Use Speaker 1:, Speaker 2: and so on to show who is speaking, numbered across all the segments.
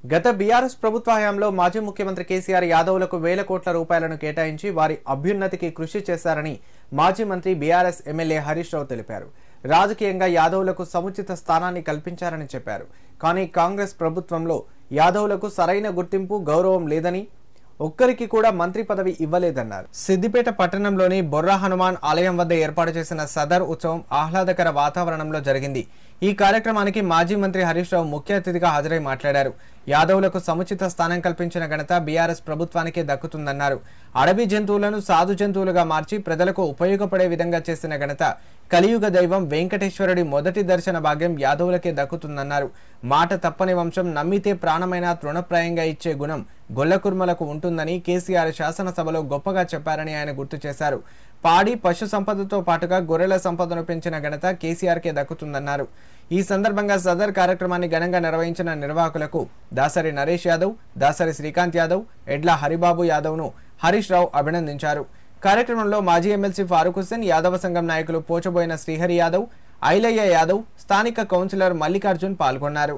Speaker 1: గత బీఆర్ఎస్ ప్రభుత్వ హయాంలో మాజీ ముఖ్యమంత్రి కేసీఆర్ యాదవులకు వేల కోట్ల రూపాయలను కేటాయించి వారి అభ్యున్నతికి కృషి చేశారని మాజీ మంత్రి బీఆర్ఎస్ ఎమ్మెల్యే హరీష్ రావు తెలిపారు రాజకీయంగా యాదవులకు సముచిత స్థానాన్ని కల్పించారని చెప్పారు కానీ కాంగ్రెస్ ప్రభుత్వంలో యాదవులకు సరైన గుర్తింపు గౌరవం లేదని ఒక్కరికి కూడా మంత్రి పదవి ఇవ్వలేదన్నారు సిద్దిపేట పట్టణంలోని బొర్రా హనుమాన్ ఆలయం వద్ద ఏర్పాటు చేసిన సదర్ ఉత్సవం ఆహ్లాదకర వాతావరణంలో జరిగింది ఈ కార్యక్రమానికి మాజీ మంత్రి హరీష్ రావు ముఖ్య అతిథిగా హాజరై మాట్లాడారు యాదవులకు సముచిత స్థానం కల్పించిన ఘనత బీఆర్ఎస్ ప్రభుత్వానికే దక్కుతుందన్నారు అడవి జంతువులను సాధు జంతువులుగా మార్చి ప్రజలకు ఉపయోగపడే విధంగా చేసిన ఘనత కలియుగ దైవం వెంకటేశ్వరుడి మొదటి దర్శన భాగ్యం యాదవులకే దక్కుతుందన్నారు మాట తప్పని వంశం నమ్మితే ప్రాణమైన తృణప్రాయంగా ఇచ్చే గుణం గొల్లకుర్మలకు ఉంటుందని కేసీఆర్ శాసనసభలో గొప్పగా చెప్పారని ఆయన గుర్తు చేశారు పాడి పశు సంపదతో పాటుగా గొర్రెల సంపదను పెంచిన ఘనత కేసీఆర్కే దక్కుతుందన్నారు ఈ సందర్భంగా సదర్ కార్యక్రమాన్ని ఘనంగా నిర్వహించిన నిర్వాహకులకు దాసరి నరేష్ యాదవ్ దాసరి శ్రీకాంత్ యాదవ్ ఎడ్ల హరిబాబు యాదవ్ను హరీష్ రావు అభినందించారు కార్యక్రమంలో మాజీ ఎమ్మెల్సీ ఫారూక్ హుస్సేన్ యాదవ సంఘం నాయకులు పోచబోయిన శ్రీహరి యాదవ్ ఐలయ్య యాదవ్ స్థానిక కౌన్సిలర్ మల్లికార్జున్ పాల్గొన్నారు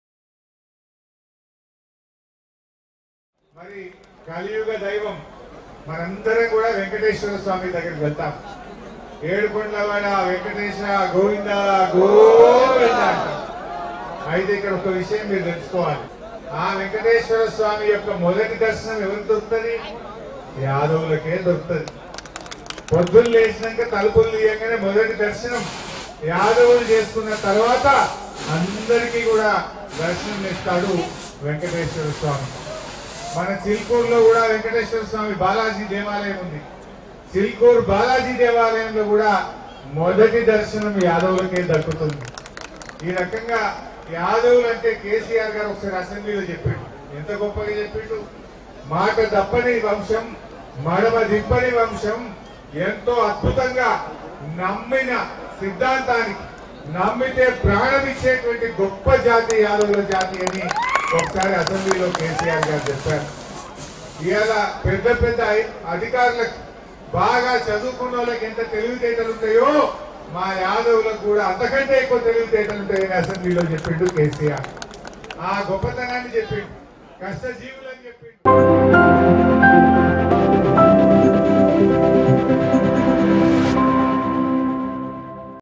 Speaker 2: మరి కలియుగ దైవం మనందరం కూడా వెంకటేశ్వర స్వామి దగ్గరికి వెళ్తాం ఏడుకొండలవాడ వెంకటేశ గోవింద గోవింద అంటాం. అయితే ఇక్కడ ఒక విషయం మీరు తెలుసుకోవాలి ఆ వెంకటేశ్వర స్వామి యొక్క మొదటి దర్శనం ఎవరికి దొరుకుతుంది యాదవులకే దొరుకుతుంది పొద్దున్న లేచినాక తలుపులు తీయగానే మొదటి దర్శనం యాదవులు చేసుకున్న తర్వాత అందరికీ కూడా దర్శనం ఇస్తాడు వెంకటేశ్వర స్వామి మన చిల్కూరులో కూడా వెంకటేశ్వర స్వామి బాలాజీ దేవాలయం ఉంది చిల్కూరు బాలాజీ దేవాలయంలో కూడా మొదటి దర్శనం యాదవులకే దక్కుతుంది ఈ రకంగా యాదవులు అంటే కేసీఆర్ గారు ఒకసారి అసెంబ్లీలో చెప్పిండు ఎంత గొప్పగా చెప్పిండు మాట తప్పని వంశం మడమ దిప్పని వంశం ఎంతో అద్భుతంగా నమ్మిన సిద్ధాంతానికి నమ్మితే ప్రాణం ఇచ్చేటువంటి గొప్ప జాతి యాదవుల జాతి అని ఒకసారి అసెంబ్లీలో కేసీఆర్ గారు చెప్పారు ఇవాళ పెద్ద పెద్ద అధికారులకు బాగా చదువుకున్న వాళ్ళకి ఎంత తెలివితేటలు ఉంటాయో మా యాదవులకు కూడా అంతకంటే ఎక్కువ తెలివితేటలు ఉంటాయని అసెంబ్లీలో చెప్పిండు కేసీఆర్ ఆ గొప్పతనాన్ని చెప్పిండు కష్టజీవులని చెప్పిండు